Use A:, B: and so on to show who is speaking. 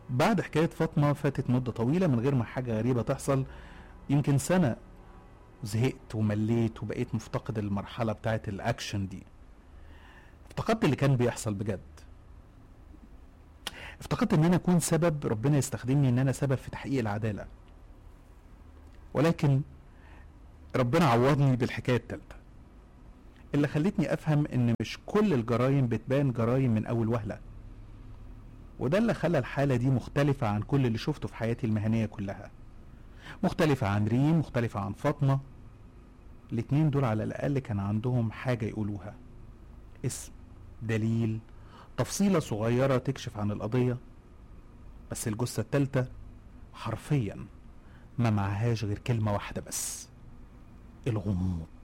A: بعد حكاية فاطمة فاتت مدة طويلة من غير ما حاجة غريبة تحصل يمكن سنة زهقت ومليت وبقيت مفتقد المرحلة بتاعت الأكشن دي افتقدت اللي كان بيحصل بجد افتقدت ان انا اكون سبب ربنا يستخدمني ان انا سبب في تحقيق العدالة ولكن ربنا عوضني بالحكاية التالتة اللي خلتني افهم ان مش كل الجرائم بتبان جرائم من اول وهلة وده اللي خلى الحالة دي مختلفة عن كل اللي شفته في حياتي المهنية كلها مختلفة عن ريم مختلفة عن فاطمة الاتنين دول على الأقل كان عندهم حاجة يقولوها اسم دليل تفصيلة صغيرة تكشف عن القضية بس الجثة التالتة حرفيا ما معهاش غير كلمة واحدة بس الغموض